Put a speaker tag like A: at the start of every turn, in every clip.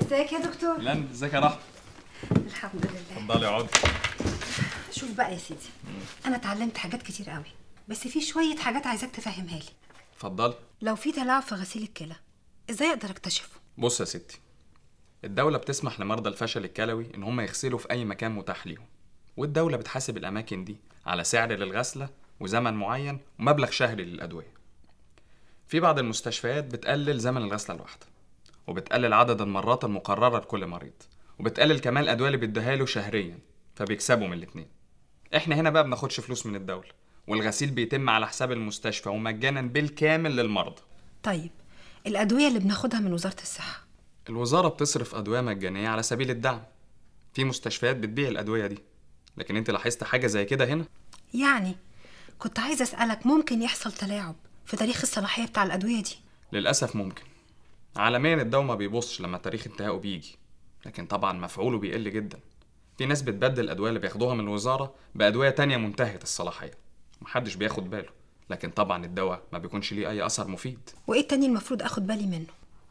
A: ازيك يا دكتور
B: لا ازيك يا رحمه
A: الحمد لله
B: اتفضلي اقعدي
A: شوف بقى يا سيدي انا اتعلمت حاجات كتير قوي بس في شويه حاجات عايزاك تفهمها لي
B: اتفضلي
A: لو في تلاعب في غسيل الكلى ازاي اقدر اكتشفه
B: بص يا ستي الدولة بتسمح لمرضى الفشل الكلوي إن هم يغسلوا في أي مكان متاح ليهم والدولة بتحاسب الأماكن دي على سعر للغسلة وزمن معين ومبلغ شهري للأدوية في بعض المستشفيات بتقلل زمن الغسلة الواحدة وبتقلل عدد المرات المقررة لكل مريض وبتقلل كمان الأدوية اللي بيديها له شهريا فبيكسبوا من الاتنين احنا هنا بقى بناخدش فلوس من الدولة والغسيل بيتم على حساب المستشفى ومجانا بالكامل للمرضى
A: طيب الادويه اللي بناخدها من وزاره الصحه
B: الوزارة بتصرف أدوية مجانية على سبيل الدعم في مستشفيات بتبيع الأدوية دي لكن أنت لاحظت حاجة زي كده هنا؟
A: يعني كنت عايزه اسالك ممكن يحصل تلاعب في تاريخ الصلاحيه بتاع الادويه دي
B: للأسف ممكن عالميا الدواء ما بيبصش لما تاريخ انتهائه بيجي لكن طبعا مفعوله بيقل جدا في ناس بتبدل الأدوية اللي بياخدوها من الوزارة بأدوية تانية منتهية الصلاحية محدش بياخد باله لكن طبعا الدواء ما بيكونش ليه أي أثر مفيد
A: وايه التاني المفروض اخد بالي منه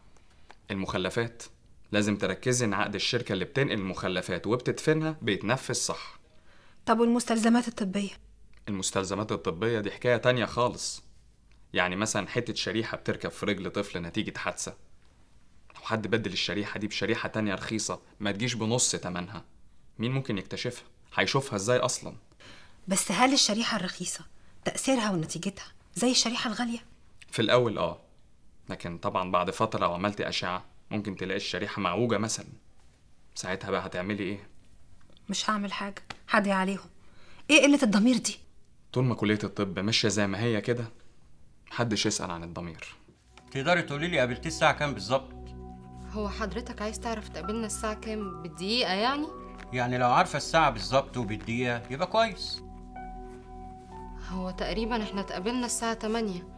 B: المخلفات لازم تركزي ان عقد الشركة اللي بتنقل المخلفات وبتدفنها بيتنفذ صح
A: طب والمستلزمات الطبيه
B: المستلزمات الطبية دي حكاية تانية خالص يعني مثلا حتة شريحة بتركب في رجل طفل نتيجة حادثة لو حد بدل الشريحة دي بشريحة تانية رخيصة ما تجيش بنص تمنها مين ممكن يكتشفها؟ هيشوفها ازاي أصلا؟
A: بس هل الشريحه الرخيصه تاثيرها ونتيجتها زي الشريحه الغاليه
B: في الأول اه لكن طبعا بعد فترة لو عملتي أشعة ممكن تلاقي الشريحة معوجة مثلا ساعتها بقى هتعملي ايه؟
A: مش هعمل حاجه حدي عليهم ايه قله الضمير دي
B: طول ما كلية الطب ماشية زي ما هي كده محدش يسأل عن الضمير
C: تقدري تقولي لي قابلتيه الساعة كام بالظبط؟
D: هو حضرتك عايز تعرف تقابلنا الساعة كام بالدقيقة يعني؟
C: يعني لو عارفة الساعة بالظبط وبالدقيقة يبقى كويس
D: هو تقريبا احنا اتقابلنا الساعة 8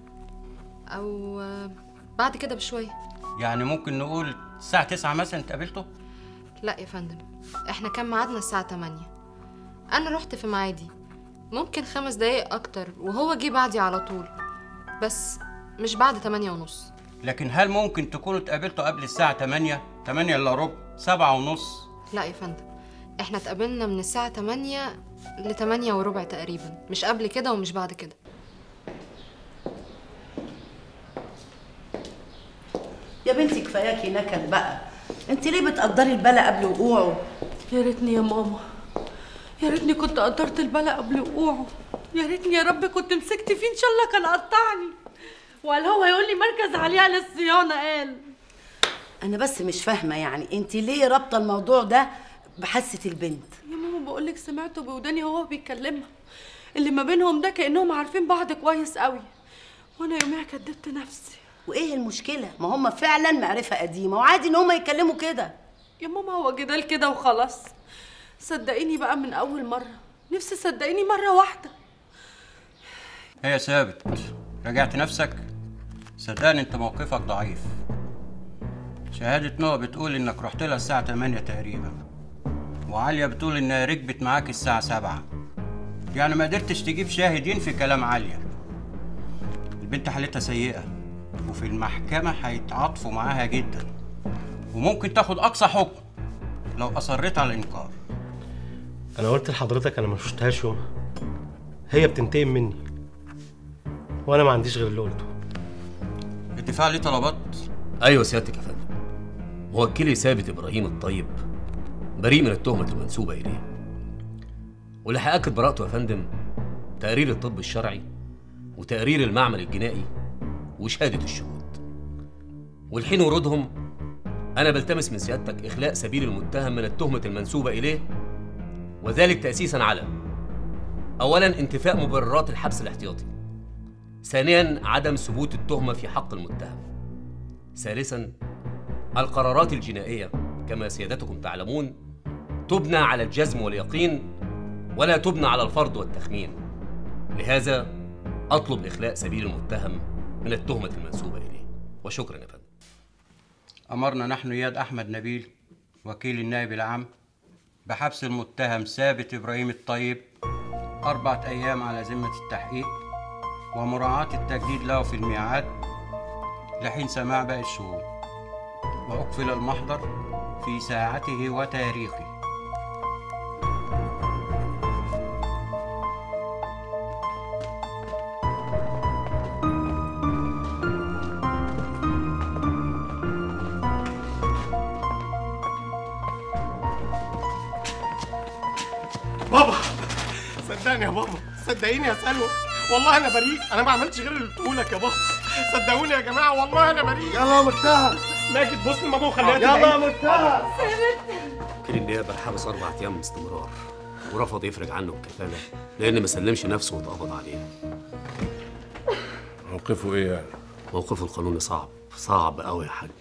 D: أو آه، بعد كده بشوية
C: يعني ممكن نقول الساعة 9 مثلا اتقابلتوا؟
D: لا يا فندم احنا كان ميعادنا الساعة 8 أنا رحت في ميعادي ممكن خمس دقايق أكتر وهو جه بعدي على طول بس مش بعد 8 ونص
C: لكن هل ممكن تكونوا اتقابلتوا قبل الساعة 8 8 الا ربع 7 ونص
D: لا يا فندم احنا اتقابلنا من الساعة 8 ل 8 وربع تقريبا مش قبل كده ومش بعد كده
E: يا بنتي كفاياكي نكد بقى انت ليه بتقدري البلا قبل وقوعه
F: يا ريتني يا ماما يا ريتني كنت قدرت البلاء قبل وقوعه يا ريتني يا رب كنت مسكت فيه ان شاء الله كان قطعني وقال هو يقول لي مركز عليها للصيانه قال
E: انا بس مش فاهمه يعني انت ليه رابطه الموضوع ده بحاسه البنت
F: يا ماما بقول لك سمعته بوداني وهو بيكلمها اللي ما بينهم ده كانهم عارفين بعض كويس قوي وانا يوميها كدبت نفسي
E: وايه المشكله ما هم فعلا معرفه قديمه وعادي ان هم يتكلموا كده
F: يا ماما هو جدال كده وخلاص صدقيني بقى من اول مره نفسي صدقيني مره واحده
C: ايه يا ثابت راجعت نفسك صدقني انت موقفك ضعيف شهادة نوى بتقول انك رحت لها الساعة 8 تقريبا وعالية بتقول انها ركبت معاك الساعة 7 يعني ما قدرتش تجيب شاهدين في كلام عالية البنت حالتها سيئة وفي المحكمة هيتعاطفوا معاها جدا وممكن تاخد أقصى حكم لو أصريت على الإنكار
G: انا قلت لحضرتك انا ما شفتهاش يومها هي بتنتقم مني وانا ما عنديش غير اللي قلته
C: الدفاع ليه طلبات
H: ايوه سيادتك يا فندم موكلي ثابت ابراهيم الطيب بريء من التهمه المنسوبه اليه واللي هياكد براءته يا فندم تقرير الطب الشرعي وتقرير المعمل الجنائي وشهاده الشهود والحين ورودهم انا بلتمس من سيادتك اخلاء سبيل المتهم من التهمه المنسوبه اليه وذلك تاسيسا على اولا انتفاء مبررات الحبس الاحتياطي ثانيا عدم ثبوت التهمه في حق المتهم ثالثا القرارات الجنائيه كما سيادتكم تعلمون تبنى على الجزم واليقين ولا تبنى على الفرض والتخمين لهذا اطلب اخلاء سبيل المتهم من التهمه المنسوبه اليه وشكرا يا فندم
C: أمرنا نحن إياد أحمد نبيل وكيل النائب العام بحبس المتهم ثابت إبراهيم الطيب أربعة أيام على ذمة التحقيق ومراعاة التجديد له في الميعاد لحين سماع باقي الشهود وأقفل المحضر في ساعته وتاريخه
I: بابا صدقني يا بابا صدقيني يا سلوى والله انا بريء انا ما عملتش غير اللي قلته لك يا بابا صدقوني يا جماعه والله انا بريء يلا يا مرتاح ماجد بص لماما وخليها يلا يا مرتاح
H: وكيل النيابه حبس اربع ايام باستمرار ورفض يفرج عنه الكفاله لان ما سلمش نفسه واتقبض عليه
J: موقفه ايه يعني؟
H: موقفه القانوني صعب صعب قوي يا حاج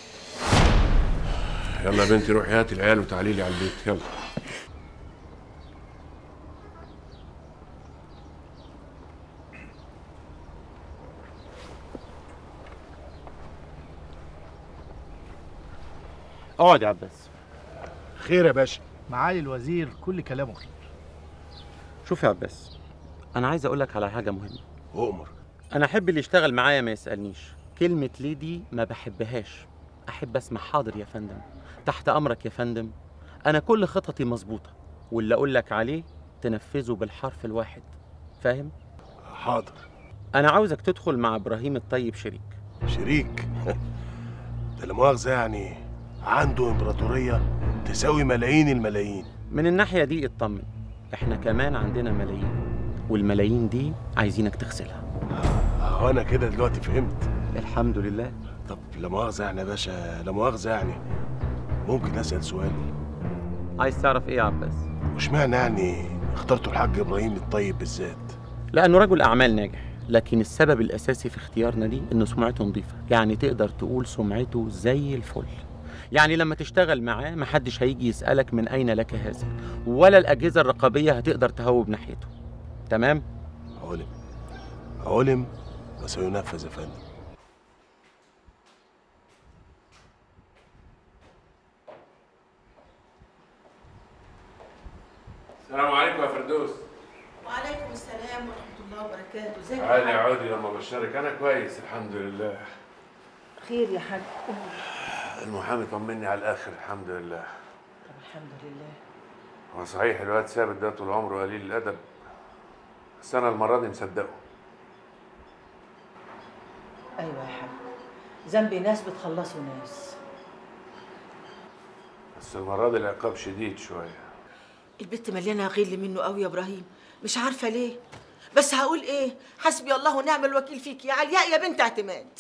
J: يلا يا بنتي روحي هاتي العيال وتعالي لي على البيت يلا
G: اقعد يا عباس
K: خير يا باشا معالي الوزير كل كلامه خير
L: شوف يا عباس انا عايز اقول لك على حاجه مهمه
K: اؤمر
L: انا احب اللي يشتغل معايا ما يسالنيش كلمه ليه دي ما بحبهاش احب اسمع حاضر يا فندم تحت امرك يا فندم انا كل خططي مظبوطه واللي اقول لك عليه تنفذه بالحرف الواحد فاهم
K: حاضر
L: انا عاوزك تدخل مع ابراهيم الطيب شريك
K: شريك ده لا مؤاخذه يعني عنده امبراطوريه تساوي ملايين الملايين
L: من الناحيه دي اطمن احنا كمان عندنا ملايين والملايين دي عايزينك تغسلها
K: اه انا كده دلوقتي فهمت
L: الحمد لله
K: طب لا مؤاخذه يعني يا باشا لا مؤاخذه يعني ممكن اسال سؤال
L: عايز تعرف ايه يا عباس
K: واشمعنى يعني اخترتوا الحاج ابراهيم الطيب بالذات
L: لانه رجل اعمال ناجح لكن السبب الاساسي في اختيارنا دي ان سمعته نظيفه يعني تقدر تقول سمعته زي الفل يعني لما تشتغل معاه محدش هيجي يسالك من اين لك هذا ولا الاجهزه الرقابيه هتقدر تهوب ناحيته تمام
K: علم علم وسينفذ يا فندم
J: السلام عليكم يا فردوس
E: وعليكم السلام ورحمه الله وبركاته ازيك يا
J: عادي
E: حاج؟
J: عادي لما بشارك انا كويس الحمد لله
E: خير يا حاج
J: المحامي طمني على الاخر الحمد لله
E: طب الحمد لله
J: هو صحيح الواد ثابت ده طول عمره قليل الادب بس انا المره دي مصدقه
E: ايوه يا حاج ذنبي ناس بتخلصوا ناس
J: بس المره دي العقاب شديد شويه
E: البت مليانه غل منه قوي يا ابراهيم مش عارفه ليه بس هقول ايه حسبي الله ونعم الوكيل فيك يا علياء يا بنت اعتماد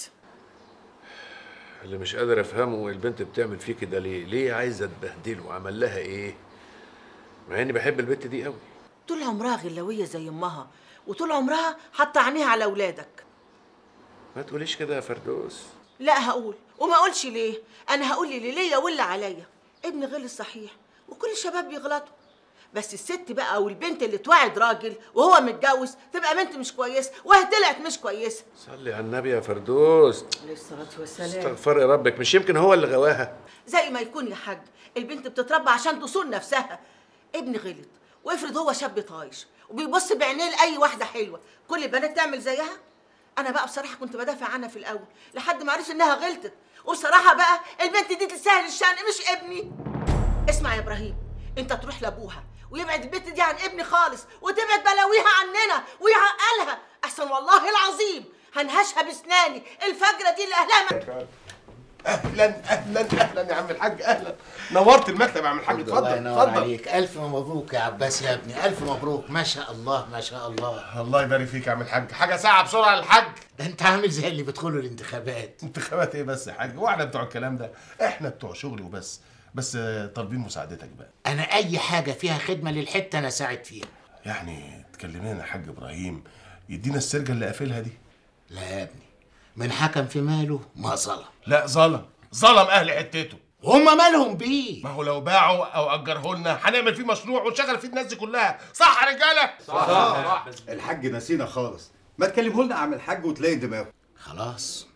J: اللي مش قادر افهمه البنت بتعمل فيه كده ليه ليه عايزه تبهدله عمل لها ايه مع اني بحب البنت دي قوي
E: طول عمرها غلاويه زي امها وطول عمرها حاطه عينيها على اولادك
J: ما تقوليش كده يا فردوس
E: لا هقول وما اقولش ليه انا هقول اللي ليا واللي عليا ابن غل صحيح وكل الشباب بيغلطوا بس الست بقى او البنت اللي توعد راجل وهو متجوز تبقى بنت مش كويسه وهي طلعت مش كويسه
J: صلي على النبي يا فردوس
E: عليه الصلاه والسلام
J: استغفري ربك مش يمكن هو اللي غواها
E: زي ما يكون يا حاج البنت بتتربى عشان تصون نفسها ابني غلط وافرض هو شاب طايش وبيبص بعينيه لاي واحده حلوه كل البنات تعمل زيها انا بقى بصراحه كنت بدافع عنها في الاول لحد ما عرفت انها غلطت وبصراحه بقى البنت دي تستاهل الشأن مش ابني اسمع يا ابراهيم انت تروح لابوها ويبعد البنت دي عن ابني خالص وتبعد بلاويها عننا ويعقلها احسن والله العظيم هنهشها بسناني الفجره دي اللي اهلها ما-
K: اهلا اهلا اهلا يا عم الحاج اهلا نورت المكتب يا عم الحاج اتفضل
M: الله ينور
K: اتفضل
M: عليك الف مبروك يا عباس يا ابني الف مبروك ما شاء الله ما شاء الله
K: الله يبارك فيك يا عم الحاج حاجه ساعه بسرعه للحاج
M: ده انت عامل زي اللي بيدخلوا الانتخابات
K: انتخابات ايه بس يا حاج واحنا بتوع الكلام ده احنا بتوع شغل وبس بس آه، طالبين مساعدتك بقى
M: انا اي حاجه فيها خدمه للحته انا ساعد فيها
K: يعني تكلمنا يا حاج ابراهيم يدينا السرجه اللي قافلها دي
M: لا يا ابني من حكم في ماله ما ظلم
K: لا ظلم ظلم اهل حتته
M: هما مالهم بيه
K: ما هو لو باعه او اجره لنا هنعمل فيه مشروع ونشغل فيه الناس دي كلها صح يا رجاله
N: صح الحاج نسينا خالص ما تكلمه لنا عم الحاج وتلاقي دماغه
M: خلاص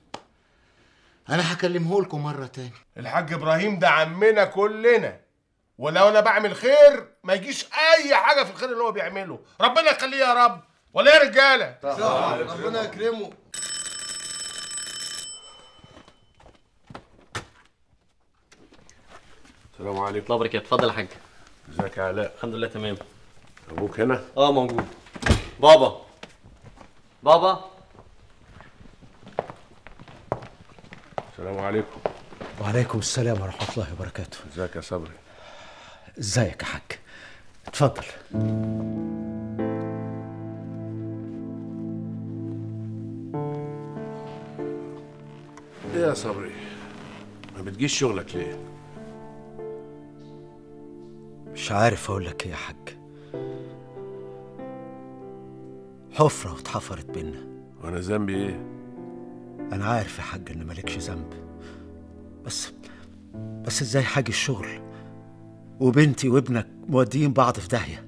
M: انا هكلمه لكم مره تاني
K: الحاج ابراهيم ده عمنا كلنا ولو انا بعمل خير ما يجيش اي حاجه في الخير اللي هو بيعمله ربنا يخليه يا رب ولا يا رجاله
N: ربنا يكرمه
J: السلام عليكم
G: الله وبركاته اتفضل يا حاج
J: ازيك يا علاء
G: الحمد لله تمام
J: ابوك هنا
G: اه موجود بابا بابا
J: السلام عليكم
O: وعليكم السلام ورحمة الله وبركاته
J: ازيك يا صبري
O: ازيك يا حاج اتفضل
J: ايه يا صبري ما بتجيش شغلك ليه
O: مش عارف اقول لك ايه يا حاج حفرة واتحفرت بينا
J: وانا ذنبي ايه
O: انا عارف يا حاج ان مالكش ذنب بس بس ازاي حاجة الشغل وبنتي وابنك موديين بعض في داهية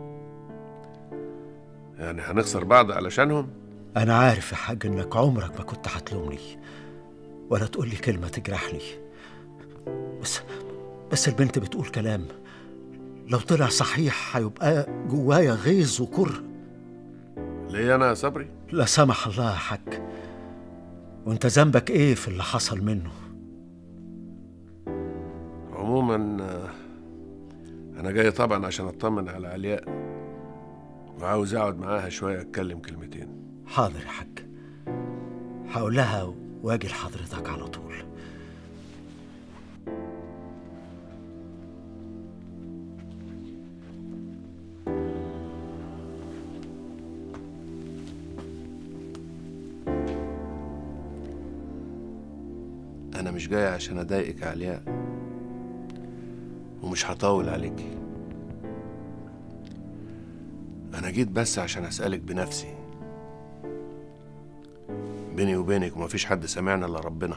J: يعني هنخسر بعض علشانهم
O: انا عارف يا حاج انك عمرك ما كنت هتلومني ولا تقول لي كلمة تجرحني بس بس البنت بتقول كلام لو طلع صحيح هيبقى جوايا غيظ وكره
J: ليه انا يا صبري
O: لا سمح الله يا حاج وانت ذنبك ايه في اللي حصل منه
J: عموما آه، انا جاي طبعا عشان اطمن على علياء وعاوز اقعد معاها شويه اتكلم كلمتين
O: حاضر يا حاج هقول لها واجي لحضرتك على طول
J: انا مش جاي عشان اضايقك يا علياء ومش هطول عليكي انا جيت بس عشان اسالك بنفسي بيني وبينك ومفيش حد سمعنا الا ربنا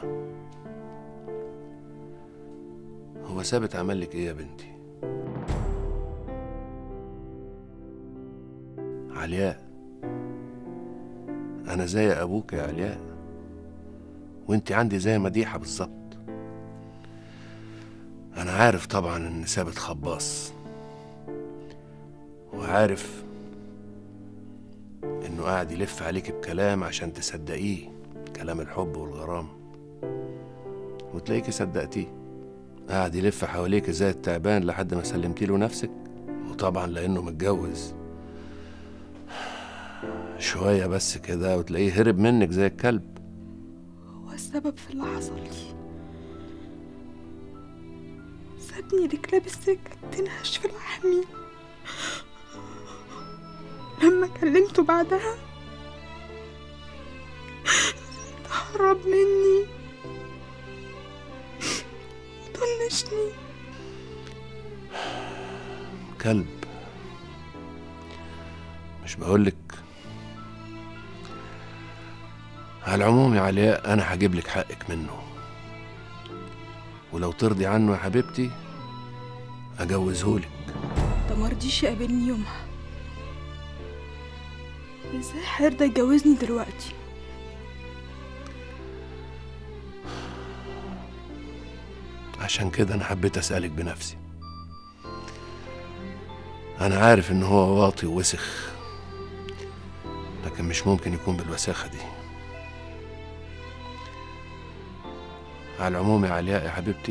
J: هو ثابت عمل لك ايه يا بنتي علياء انا زي ابوك يا علياء وانت عندي زي مديحه بالظبط انا عارف طبعا ان ثابت خباص وعارف انه قاعد يلف عليك بكلام عشان تصدقيه كلام الحب والغرام وتلاقيكي صدقتيه قاعد يلف حواليك زي التعبان لحد ما سلمتي له نفسك وطبعا لانه متجوز شويه بس كده وتلاقيه هرب منك زي الكلب
P: هو السبب في اللي حصل لي سابني رجلي بالسكة تنهش في لحمي لما كلمته بعدها تهرب مني وطنشني
J: كلب مش بقولك على العموم يا علياء انا هجيب لك حقك منه ولو ترضي عنه يا حبيبتي اجوزهولك
P: ده مرضيش يقابلني يومها ازاي هيرضى يتجوزني دلوقتي
J: عشان كده انا حبيت اسالك بنفسي انا عارف ان هو واطي ووسخ لكن مش ممكن يكون بالوساخه دي على العموم يا علياء يا حبيبتي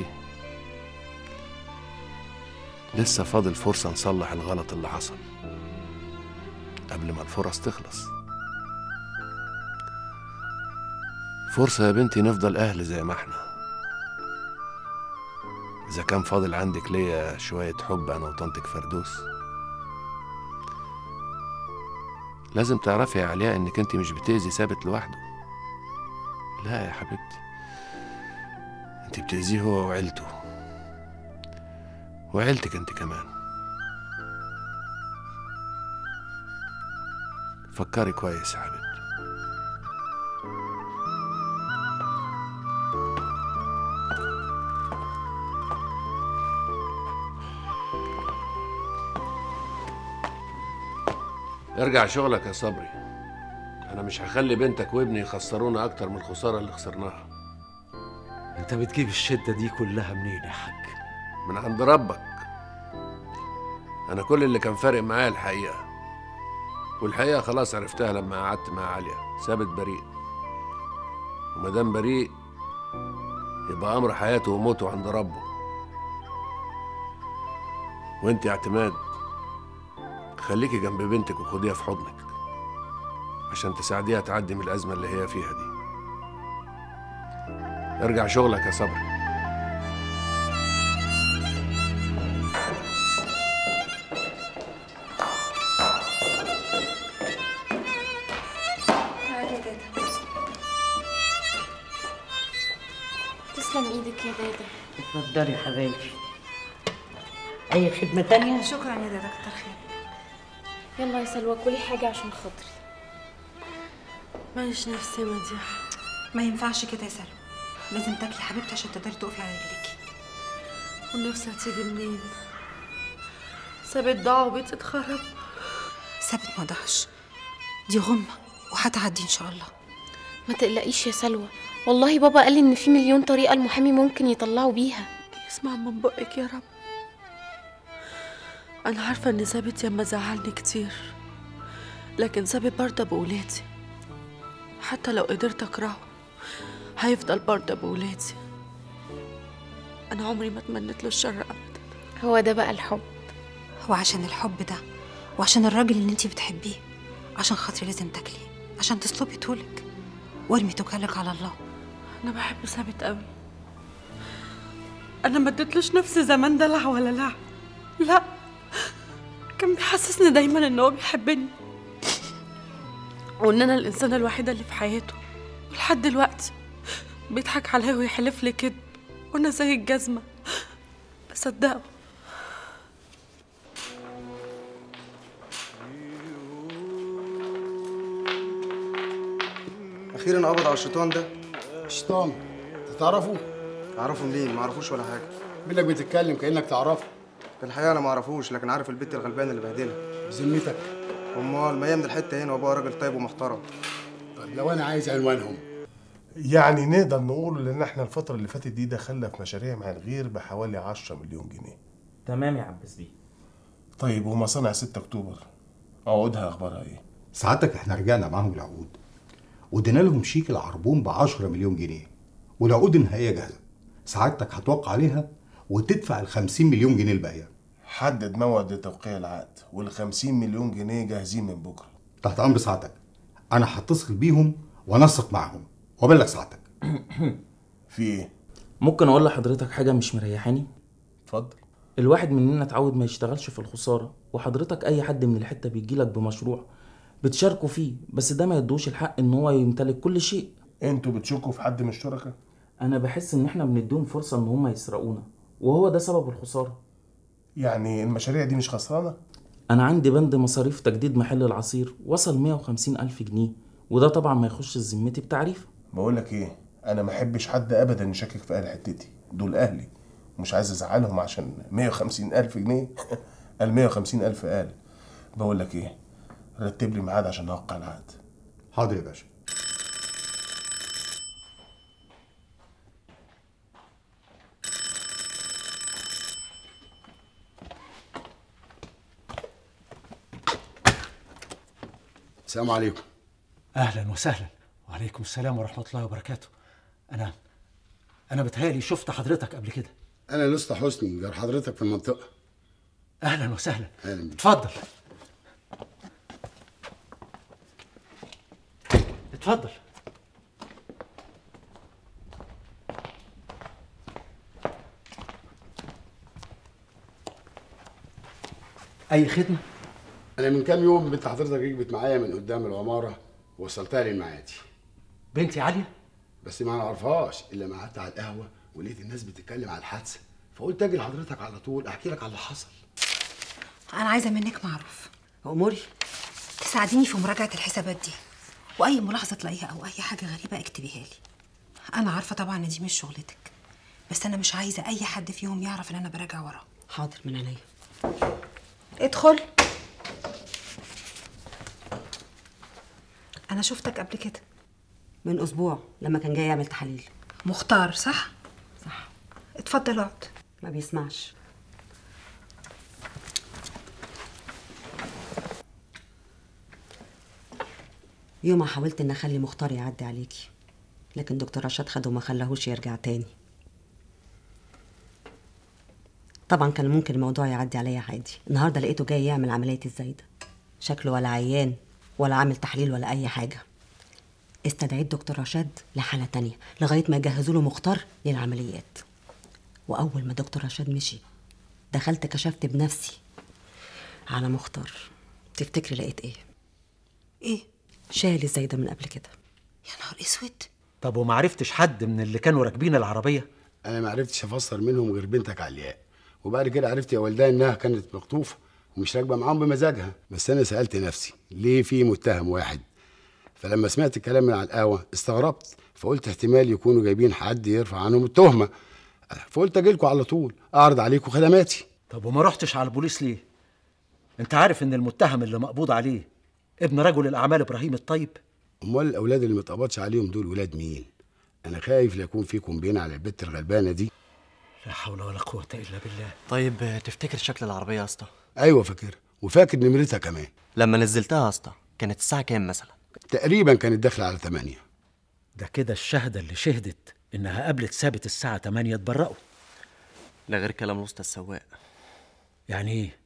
J: لسه فاضل فرصة نصلح الغلط اللي حصل قبل ما الفرص تخلص فرصة يا بنتي نفضل أهل زي ما احنا إذا كان فاضل عندك ليا شوية حب أنا وطنطك فردوس لازم تعرفي يا علياء إنك أنت مش بتأذي ثابت لوحده لا يا حبيبتي أنت بتأذيه هو وعيلته وعيلتك أنت كمان فكري كويس يا حبيبتي ارجع شغلك يا صبري انا مش هخلي بنتك وابني يخسرونا اكتر من الخساره اللي خسرناها
O: انت بتجيب الشدة دي كلها منين يا حاج
J: من عند ربك انا كل اللي كان فارق معايا الحقيقه والحقيقه خلاص عرفتها لما قعدت مع عليا ثابت بريء ومادام بريء يبقى امر حياته وموته عند ربه وانت يا اعتماد خليكي جنب بنتك وخديها في حضنك عشان تساعديها تعدي من الأزمة اللي هي فيها دي ارجع شغلك يا صبري
Q: تعالي يا دادا تسلم ايدك يا دادا
R: اتفضلي يا حبايبي اي خدمه تانية
Q: شكرا يا دادا كتر خيرك يلا يا سلوى كلي حاجة عشان خاطري
F: ماليش نفسي يا مديحة
A: ما ينفعش كده يا سلوى لازم تاكلي حبيبتي عشان تقدري تقفي على رجليكي
F: والنفس هتيجي منين سابت ضاع وبيتي اتخرب
A: ثابت ما ضاعش دي غمة وهتعدي ان شاء الله
Q: ما تقلقيش يا سلوى والله بابا قال لي ان في مليون طريقة المحامي ممكن يطلعوا بيها
F: يسمع من بقك يا رب انا عارفه ان ثابت ياما زعلني كتير لكن ثابت برضه بولادي حتى لو قدرت اكرهه هيفضل برضه بولادي انا عمري ما تمنيت له الشر ابدا
Q: هو ده بقى الحب
A: هو عشان الحب ده وعشان الراجل اللي انتي بتحبيه عشان خاطري لازم تاكلي عشان تسلبي طولك وارمي توكلك على الله
F: انا بحب ثابت قوي انا ما اديتلوش نفس زمان دلع ولا لعب لا كان بيحسسني دايما ان هو بيحبني وان انا الانسانه الوحيده اللي في حياته ولحد دلوقتي بيضحك عليا ويحلف لي كذب وانا زي الجزمه بصدقه
S: اخيرا قبض على الشيطان ده
T: شيطان تعرفه؟
S: اعرفه منين ما اعرفوش ولا حاجه
T: منك بتتكلم كانك تعرفه
S: في الحقيقه انا ما اعرفوش لكن عارف البت الغلبانه اللي بهدلها
T: بذمتك
S: امال ما هي من الحته هنا وابوها راجل طيب ومحترم
T: طب لو انا عايز عنوانهم
K: يعني نقدر نقول ان احنا الفترة اللي فاتت دي دخلنا في مشاريع مع الغير بحوالي 10 مليون جنيه
U: تمام يا عباس بيه
K: طيب ومصانع 6 اكتوبر عقودها اخبارها ايه؟
N: سعادتك احنا رجعنا معاهم العقود وادينا لهم شيك العربون ب 10 مليون جنيه والعقود النهائيه جاهزه سعادتك هتوقع عليها وتدفع ال 50 مليون جنيه الباقيه
K: حدد موعد لتوقيع العقد وال 50 مليون جنيه جاهزين من بكره
N: تحت امر سعادتك انا هتصل بيهم وانسق معاهم وابلغ سعادتك
K: في ايه؟
U: ممكن اقول لحضرتك حاجه مش مريحاني
K: اتفضل
U: الواحد مننا اتعود ما يشتغلش في الخساره وحضرتك اي حد من الحته بيجيلك بمشروع بتشاركوا فيه بس ده ما يدوش الحق ان هو يمتلك كل شيء
K: انتوا بتشكوا في حد من الشركاء
U: انا بحس ان احنا بنديهم فرصه ان هم يسرقونا وهو ده سبب الخساره
K: يعني المشاريع دي مش خسرانه
U: انا عندي بند مصاريف تجديد محل العصير وصل 150 الف جنيه وده طبعا ما يخش ذمتي بتعريف
K: بقول لك ايه انا ما احبش حد ابدا يشكك في اهل حتتي دول اهلي مش عايز ازعلهم عشان 150 الف جنيه قال 150 الف قال بقول لك ايه رتب لي ميعاد عشان اوقع العقد
N: حاضر يا باشا
T: السلام عليكم
O: اهلا وسهلا وعليكم السلام ورحمه الله وبركاته انا انا بتهيألي شفت حضرتك قبل كده
T: انا لسه حسني جار حضرتك في المنطقه
O: اهلا وسهلا
T: اهلا بيك
O: اتفضل اتفضل اي خدمه
T: انا من كام يوم بنت حضرتك ركبت معايا من قدام العماره ووصلتها لي المعادي
O: بنتي عاليه
T: بس ما نعرفهاش الا ما قعدت على القهوه ولقيت الناس بتتكلم على الحادثه فقلت اجي لحضرتك على طول احكي لك على اللي حصل
A: انا عايزه منك معروف
R: اموري
A: تساعديني في مراجعه الحسابات دي واي ملاحظه تلاقيها او اي حاجه غريبه اكتبيها لي انا عارفه طبعا ان دي مش شغلتك بس انا مش عايزه اي حد فيهم يعرف ان انا براجع وراه
R: حاضر من عينيا
A: ادخل انا شفتك قبل كده
R: من اسبوع لما كان جاي يعمل تحاليل
A: مختار صح
R: صح
A: اتفضل اقعد
R: ما بيسمعش يوم حاولت ان اخلي مختار يعدي عليكي لكن دكتور رشاد خده وما خلاهوش يرجع تاني
B: طبعا كان ممكن الموضوع يعدي عليا عادي النهارده لقيته جاي يعمل عمليه الزايده شكله ولا عيان ولا عامل تحليل ولا اي حاجه استدعيت دكتور رشاد لحاله تانية لغايه ما يجهزوا له مختار للعمليات واول ما دكتور رشاد مشي دخلت كشفت بنفسي على مختار تفتكري لقيت ايه
A: ايه
B: شايل الزايده من قبل كده
A: يا نهار اسود
O: طب وما عرفتش حد من اللي كانوا راكبين العربيه
T: انا ما عرفتش افسر منهم غير بنتك علياء وبعد كده عرفت يا والدها انها كانت مخطوفه ومش راكبه معاهم بمزاجها بس انا سالت نفسي ليه في متهم واحد فلما سمعت الكلام من على القهوه استغربت فقلت احتمال يكونوا جايبين حد يرفع عنهم التهمه فقلت اجي لكم على طول اعرض عليكم خدماتي
O: طب وما رحتش على البوليس ليه انت عارف ان المتهم اللي مقبوض عليه ابن رجل الاعمال ابراهيم الطيب
T: امال الاولاد اللي ما اتقبضش عليهم دول ولاد مين انا خايف لا يكون في كومبين على البت الغلبانه دي
O: لا حول ولا قوه الا بالله
V: طيب تفتكر شكل العربية يا اسطى؟
T: ايوه فاكر وفاكر نمرتها كمان
V: لما نزلتها يا اسطى كانت الساعة كام مثلا؟
T: تقريبا كانت داخله على 8
O: ده كده الشهده اللي شهدت انها قابلت ثابت الساعه 8 اتبرأوا
V: ده غير كلام الاسطى السواق
O: يعني ايه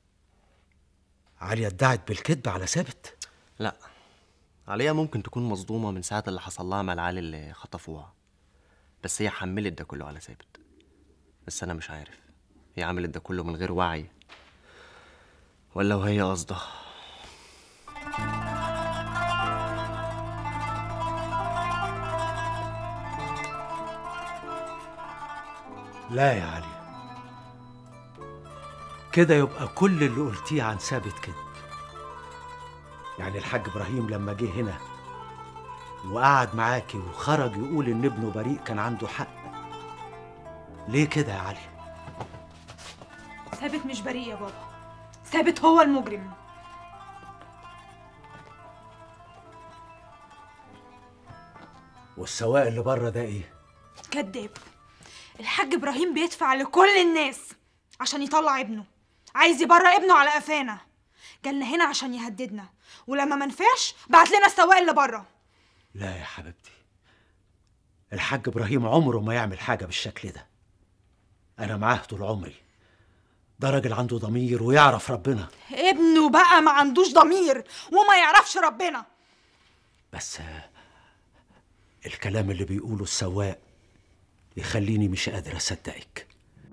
O: عليا ادعت بالكذب على ثابت
V: لا عليا ممكن تكون مصدومة من ساعة اللي حصل لها مع العيال اللي خطفوها بس هي حملت ده كله على ثابت بس أنا مش عارف هي عملت ده كله من غير وعي ولا وهي قصدها
O: لا يا علي كده يبقى كل اللي قلتيه عن ثابت كده يعني الحاج ابراهيم لما جه هنا وقعد معاكي وخرج يقول ان ابنه بريء كان عنده حق ليه كده يا علي
W: ثابت مش بريء يا بابا ثابت هو المجرم
O: والسواق اللي بره ده ايه
W: كذاب الحاج ابراهيم بيدفع لكل الناس عشان يطلع ابنه عايز يبرى ابنه على قفانا جالنا هنا عشان يهددنا ولما منفعش بعت لنا السواق اللي بره
O: لا يا حبيبتي الحاج ابراهيم عمره ما يعمل حاجه بالشكل ده انا معاه طول عمري ده راجل عنده ضمير ويعرف ربنا
W: ابنه بقى ما عندوش ضمير وما يعرفش ربنا
O: بس الكلام اللي بيقوله السواق يخليني مش قادر اصدقك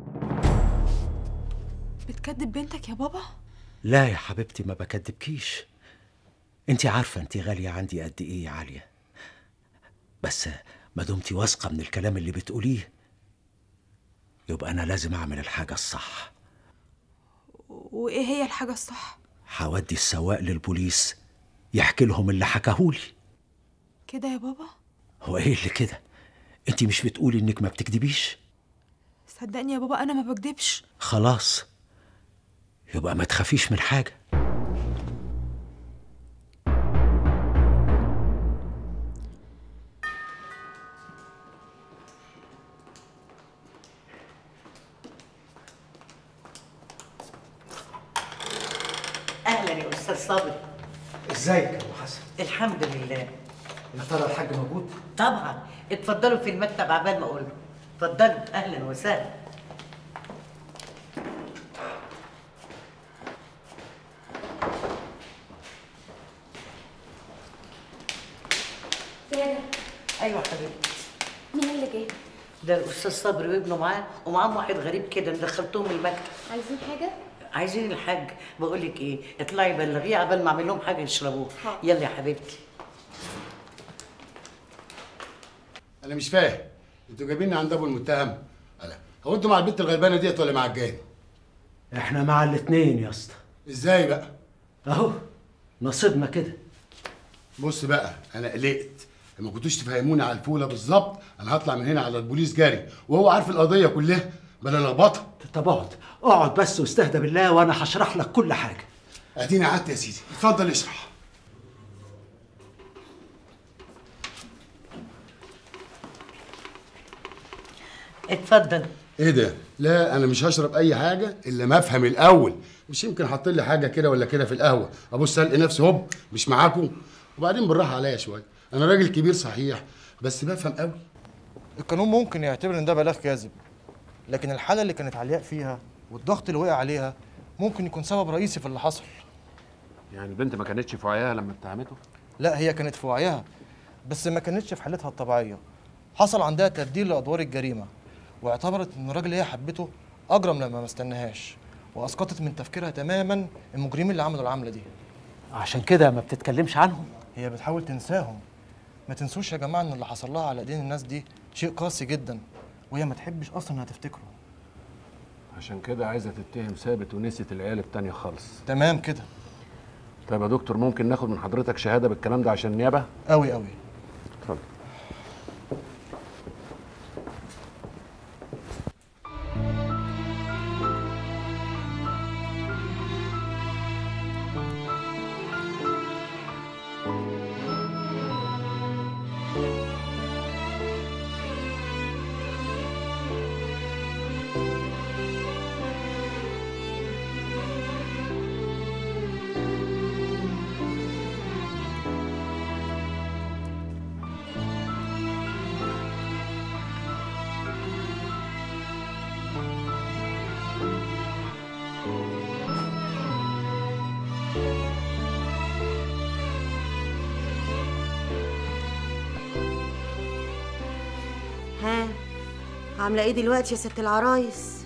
W: بتكذب بنتك يا بابا
O: لا يا حبيبتي ما بكدبكيش انت عارفه انت غاليه عندي قد ايه يا عاليه بس ما دمتي واثقه من الكلام اللي بتقوليه يبقى انا لازم اعمل الحاجه الصح
W: وايه هي الحاجه الصح
O: هودي السواق للبوليس يحكي لهم اللي حكاهولي
W: كده يا بابا
O: هو ايه اللي كده انت مش بتقولي انك ما بتكدبيش
W: صدقني يا بابا انا ما بكدبش
O: خلاص يبقى ما تخافيش من حاجه
R: اهلا يا استاذ صبري
O: ازيك يا ابو حسن
R: الحمد لله
O: يا ترى الحاج موجود
R: طبعا اتفضلوا في المكتب عبال ما اقول له اتفضلوا اهلا وسهلا
Q: سادة
R: ايوه حبيبتي
Q: مين اللي جاي؟
R: ده الاستاذ صبري وابنه معاه ومعاهم واحد غريب كده دخلتهم المكتب
Q: عايزين حاجة؟
R: عايزين الحاج بقول لك ايه اطلعي بلغيه عبال ما اعمل لهم حاجه يشربوها
Q: حاضر.
R: يلا يا حبيبتي
T: انا مش فاهم انتوا جايبيني عند ابو المتهم انا هو انتوا مع البنت الغلبانه ديت ولا مع الجاني
O: احنا مع الاتنين يا اسطى
T: ازاي بقى
O: اهو نصيبنا كده
T: بص بقى انا قلقت لما كنتوش تفهموني على الفوله بالظبط انا هطلع من هنا على البوليس جري وهو عارف القضيه كلها بلا لخبطه
O: طب اقعد اقعد بس واستهدى بالله وانا هشرح لك كل حاجه
T: اديني قعدت يا سيدي اتفضل اشرح
R: اتفضل
T: ايه ده لا انا مش هشرب اي حاجه الا ما افهم الاول مش يمكن حاط لي حاجه كده ولا كده في القهوه ابص الاقي نفسي هوب مش معاكم وبعدين بالراحه عليا شويه انا راجل كبير صحيح بس بفهم قوي
S: القانون ممكن يعتبر ان ده بلاغ كاذب لكن الحاله اللي كانت علياء فيها
C: والضغط اللي وقع عليها ممكن يكون سبب رئيسي في اللي حصل
J: يعني البنت ما كانتش في وعيها لما اتهمته
C: لا هي كانت في وعيها بس ما كانتش في حالتها الطبيعيه حصل عندها تبديل لادوار الجريمه واعتبرت ان الراجل اللي هي حبته اجرم لما ما استناهاش واسقطت من تفكيرها تماما المجرمين اللي عملوا العمله دي
O: عشان كده ما بتتكلمش عنهم
C: هي بتحاول تنساهم ما تنسوش يا جماعه ان اللي حصل لها على ايدين الناس دي شيء قاسي جدا وهي ما تحبش اصلا انها تفتكره
J: عشان كده عايزه تتهم ثابت ونسيت العيال التانية خالص
C: تمام كده
J: طيب يا دكتور ممكن ناخد من حضرتك شهاده بالكلام ده عشان النيابه
C: قوي قوي
J: اتفضل
B: ها عامله ايه دلوقتي يا ست العرايس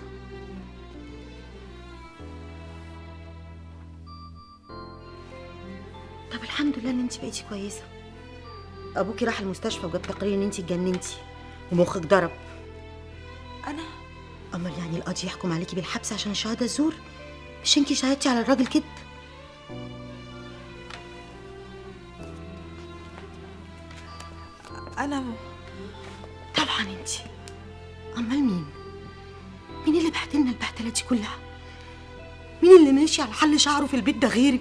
B: طب الحمد لله ان انت بقيتي كويسه ابوكي راح المستشفى وجاب تقرير ان انت اتجننتي ومخك ضرب
W: انا
B: امال يعني القاضي يحكم عليكي بالحبس عشان شهاده زور مش انتي شهدتي على الراجل كده
W: انا
B: طبعا انت امال مين مين اللي بهدلنا البهدله دي كلها مين اللي ماشي على حل شعره في البيت ده غيرك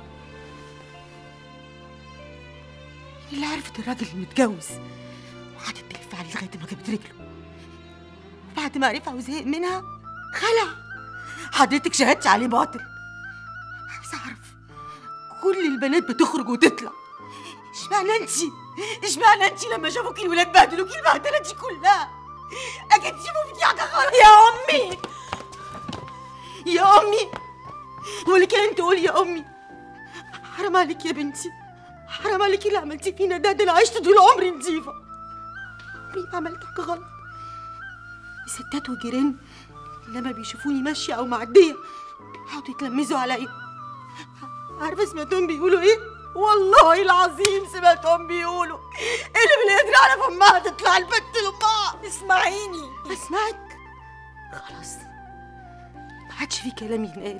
B: مين اللي عرفت الراجل المتجوز وقعدت تلف عليه لغايه ما جابت رجله بعد ما عرفها وزهق منها خلع حضرتك شهدتي عليه باطل عايزه اعرف كل البنات بتخرج وتطلع اشمعنى انت اشمعنى انت لما شافوكي الولاد بهدلوكي البهدله دي كلها اكيد شافوا فيكي حاجه غلط يا امي يا امي ولك انت تقولي يا امي حرام عليك يا بنتي حرام عليكي اللي عملتي فينا ده ده انا عشت طول عمري نظيفه عمري ما عملت حاجه غلط الستات والجيران لما بيشوفوني ماشيه او معديه بيقعدوا يتلمذوا عليا عارفه سمعتهم بيقولوا ايه والله العظيم سمعتهم بيقولوا اللي بالقدر على فمها تطلع البت لامها
W: اسمعيني
B: اسمعك خلاص ما عادش في كلام ينقال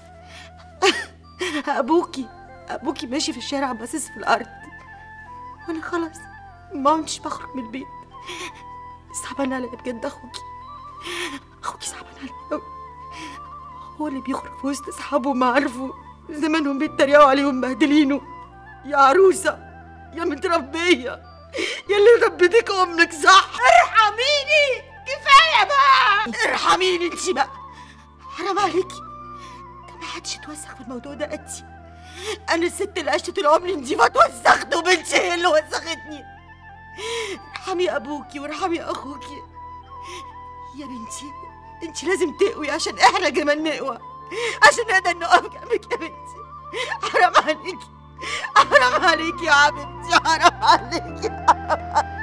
B: ابوكي ابوكي ماشي في الشارع باصص في الارض وانا خلاص ما عدتش بخرج من البيت صعبان عليا بجد اخوكي اخوكي صعبان عليا قوي هو اللي بيخرج في وسط اصحابه ما عارفه زمانهم بيتريقوا عليه ومبهدلينه يا عروسه يا متربيه يا اللي ربتك امك صح ارحميني كفايه بقى ارحميني انت بقى حرام عليكي ده ما حدش اتوسخ في الموضوع ده قدي انا الست اللي عشت طول عمري نضيفه اتوسخت وبنتي هي اللي وسختني ارحمي ابوكي وارحمي اخوكي يا بنتي انت لازم تقوي عشان احنا كمان نقوى عشان نقدر نقف جنبك يا بنتي حرام عليكي حرام عليكي يا حبيبتي حرام عليكي حرام عليكي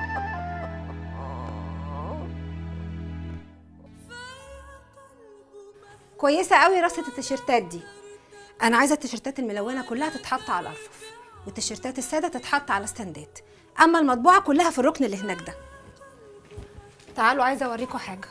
A: كويسه قوي رصه التيشيرتات دي انا عايزه التيشيرتات الملونه كلها تتحط على الارفف والتيشيرتات الساده تتحط على ستاندات اما المطبوعه كلها في الركن اللي هناك ده تعالوا عايزه اوريكم حاجه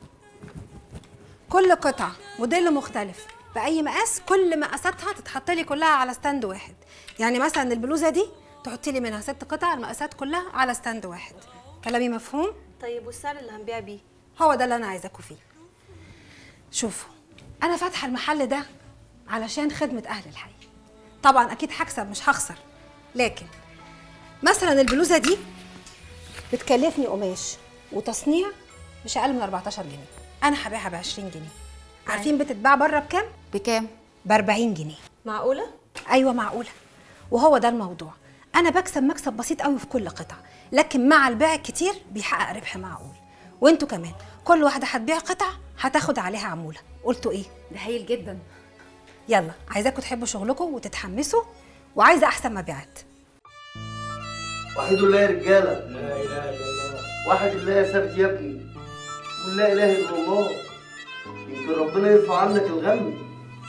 A: كل قطعه موديل مختلف باي مقاس كل مقاساتها تتحط لي كلها على ستاند واحد يعني مثلا البلوزه دي تحطي لي منها ست قطع المقاسات كلها على ستاند واحد كلامي مفهوم
D: طيب والسعر اللي هنبيع بيه
A: هو ده اللي انا عايزاكوا فيه شوفوا انا فاتحه المحل ده علشان خدمه اهل الحي طبعا اكيد هكسب مش هخسر لكن مثلا البلوزه دي بتكلفني قماش وتصنيع مش اقل من 14 جنيه انا هبيعها ب 20 جنيه عارفين بتتباع بره بكام بكام ب 40 جنيه
D: معقوله
A: ايوه معقوله وهو ده الموضوع انا بكسب مكسب بسيط قوي في كل قطعه لكن مع البيع الكتير بيحقق ربح معقول وانتوا كمان كل واحده هتبيع قطعه هتاخد عليها عموله قلتوا ايه
D: ده هايل جدا
A: يلا عايزاكم تحبوا شغلكم وتتحمسوا وعايزه احسن مبيعات
H: وحيد الله يا رجاله لا اله الا الله وحد الله يا ثابت يا ابني قول لا اله الا الله يمكن ربنا يرفع عنك الغم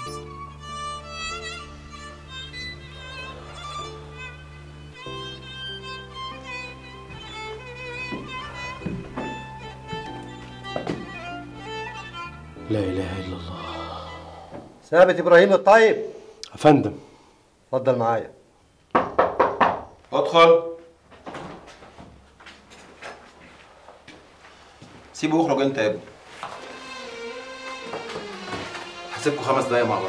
G: لا اله الا الله
H: ثابت ابراهيم الطيب
G: يا فندم
H: اتفضل معايا
I: ادخل سيبه يخرج انت يا ابني هسيبكوا خمس دقايق مع بعض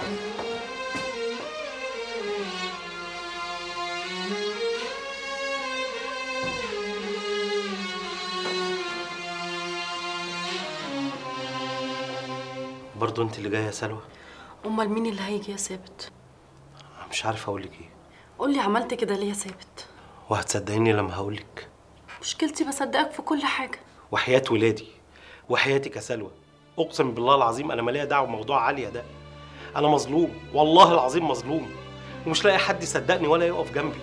G: برضه انت اللي جايه يا سلوى
F: امال مين اللي هيجي يا ثابت
G: مش عارف اقول لك ايه
F: قولي عملت كده ليه يا ثابت
G: وهتصدقيني لما هقول لك
F: مشكلتي بصدقك في كل حاجه
G: وحياه ولادي وحياتك يا سلوى اقسم بالله العظيم انا مالية دعوه بموضوع عاليه ده انا مظلوم والله العظيم مظلوم ومش لاقي حد يصدقني ولا يقف جنبي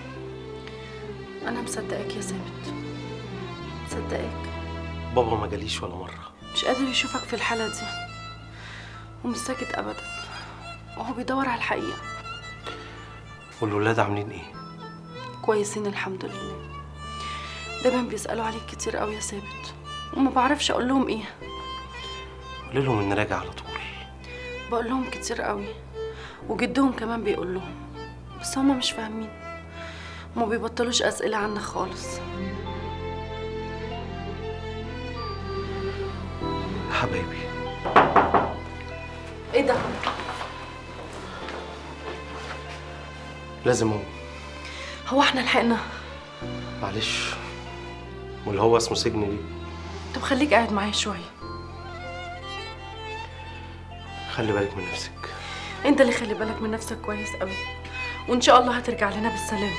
F: انا مصدقك يا ثابت مصدقك
G: بابا ما جاليش ولا مره
F: مش قادر يشوفك في الحاله دي ومش ساكت ابدا وهو بيدور على الحقيقه
G: والولاد عاملين ايه
F: كويسين الحمد لله دايما بيسالوا عليك كتير قوي يا ثابت وما بعرفش اقول لهم ايه
G: قولي لهم اني راجع على طول
F: بقول لهم كتير قوي وجدهم كمان بيقول لهم بس هما مش فاهمين وما بيبطلوش اسئله عنك خالص
G: حبايبي
F: ايه ده
G: لازم اقوم
F: هو احنا لحقنا
G: معلش واللي هو اسمه سجن ليه
F: طب خليك قاعد معايا شويه
G: خلي بالك من نفسك
F: انت اللي خلي بالك من نفسك كويس قوي وان شاء الله هترجع لنا بالسلامه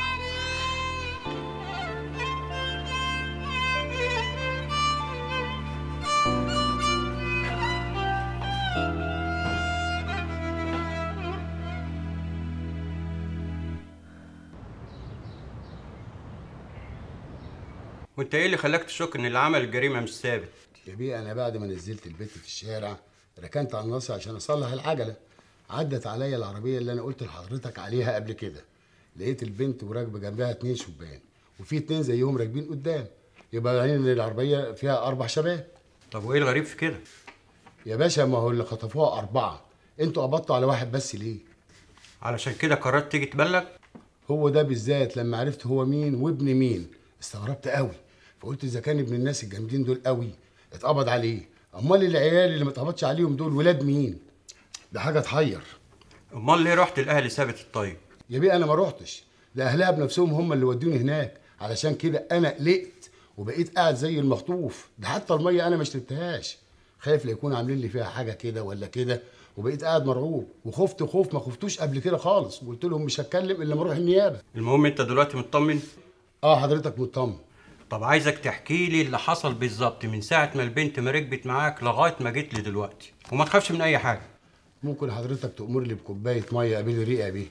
X: وانت ايه اللي خلاك تشك ان اللي عمل الجريمه مش ثابت
T: يا بيه انا بعد ما نزلت البيت في الشارع ركنت على الناصية عشان اصلح العجله عدت عليا العربيه اللي انا قلت لحضرتك عليها قبل كده لقيت البنت وراكبه جنبها اتنين شبان وفي اتنين زيهم راكبين قدام يبقى يعني ان العربيه فيها اربع شباب
X: طب وايه الغريب في كده
T: يا باشا ما هو اللي خطفوها اربعه انتوا قبضتوا على واحد بس ليه
X: علشان كده قررت تيجي تبلغ
T: هو ده بالذات لما عرفت هو مين وابن مين استغربت قوي فقلت اذا كان ابن الناس الجامدين دول قوي اتقبض عليه امال العيال اللي ما اتقبضش عليهم دول ولاد مين ده حاجه تحير
X: امال ليه رحت لاهل ثابت الطيب
T: يا بيه انا ما روحتش ده اهلها بنفسهم هم اللي ودوني هناك علشان كده انا قلقت وبقيت قاعد زي المخطوف ده حتى الميه انا ما شربتهاش خايف لا يكون عاملين لي فيها حاجه كده ولا كده وبقيت قاعد مرعوب وخفت خوف ما خفتوش قبل كده خالص وقلت لهم مش هتكلم الا لما اروح النيابه
X: المهم انت دلوقتي مطمن
T: اه حضرتك مطمن
X: طب عايزك تحكي لي اللي حصل بالظبط من ساعه ما البنت ما ركبت معاك لغايه ما جيت لي دلوقتي وما تخافش من اي حاجه
T: ممكن حضرتك تأمر لي بكوبايه ميه قبل ريقه بيه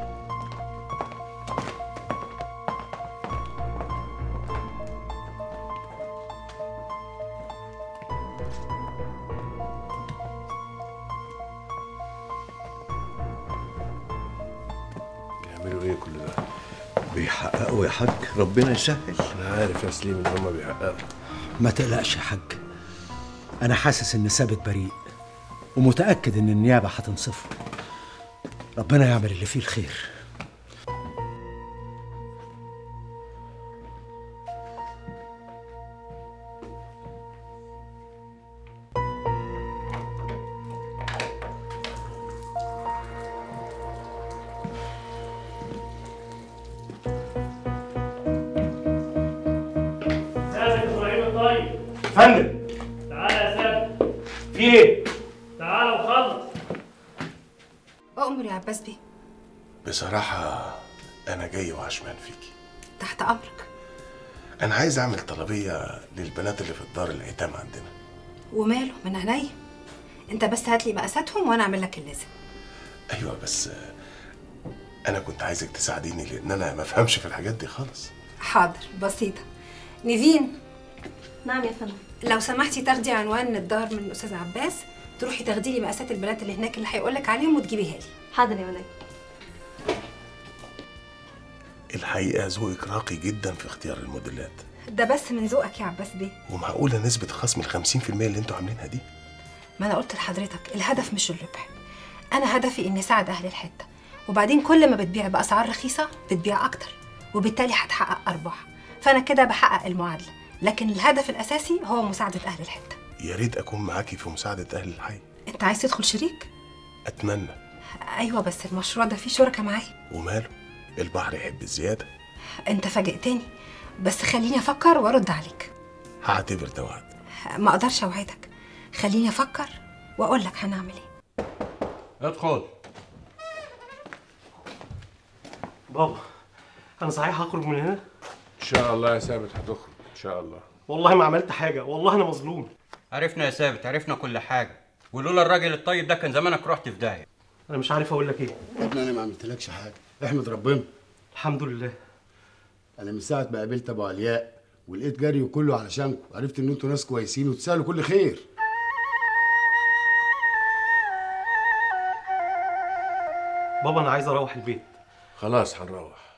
J: بيعملوا ايه كل ده؟
O: بيحققوا يا حاج ربنا يسهل
J: انا عارف يا سليم ان هم بيحققوا
O: ما تقلقش يا حاج انا حاسس ان ثابت بريء ومتاكد ان النيابه هتنصفه ربنا يعمل اللي فيه الخير
Y: ثابت ابراهيم الطيب
G: فندم
Y: تعالى يا ثابت
G: في ايه
Y: تعالى وخلص
A: أؤمر يا عباس بيه
K: بصراحة أنا جاي وعشمان فيكي
A: تحت أمرك
K: أنا عايز أعمل طلبية للبنات اللي في الدار الأيتام عندنا
A: وماله من عينيا انت بس هات لي مقاساتهم وانا اعمل لك اللازم
K: ايوه بس آه، انا كنت عايزك تساعديني لان انا ما فهمش في الحاجات دي خالص
A: حاضر بسيطه نيفين
B: نعم يا فندم
A: لو سمحتي تاخدي عنوان الدار من الاستاذ عباس تروحي تاخدي لي مقاسات البنات اللي هناك اللي هيقول لك عليهم وتجيبيها لي
B: حاضر يا ولاد
K: الحقيقه ذوقك راقي جدا في اختيار الموديلات
A: ده بس من ذوقك يا عباس بيه
K: ومعقوله نسبه خصم ال 50% اللي انتوا عاملينها دي
A: ما انا قلت لحضرتك الهدف مش الربح انا هدفي اني اساعد اهل الحته وبعدين كل ما بتبيع باسعار رخيصه بتبيع اكتر وبالتالي هتحقق ارباح فانا كده بحقق المعادله لكن الهدف الاساسي هو مساعده اهل الحته
K: يا ريت اكون معاكي في مساعده اهل الحي
A: انت عايز تدخل شريك
K: اتمنى
A: ايوه بس المشروع ده فيه شركاء معايا
K: وماله البحر يحب الزياده
A: انت فاجئتني بس خليني افكر وارد عليك
K: هعتبر ده وعد
A: ما اقدرش اوعدك خليني افكر واقول لك هنعمل ايه
X: ادخل
G: بابا انا صحيح هخرج من هنا
J: ان شاء الله يا ثابت هتخرج ان شاء الله
G: والله ما عملت حاجه والله انا مظلوم
X: عرفنا يا ثابت عرفنا كل حاجه ولولا الراجل الطيب ده كان زمانك رحت في داهيه
G: انا مش عارف اقول لك ايه
T: يا ابني انا ما عملتلكش حاجه احمد ربنا
G: الحمد لله
T: انا من ساعه ما قابلت ابو علياء ولقيت جري كله علشانكم عرفت ان انتوا ناس كويسين وتسالوا كل خير
G: بابا انا عايز اروح البيت
J: خلاص هنروح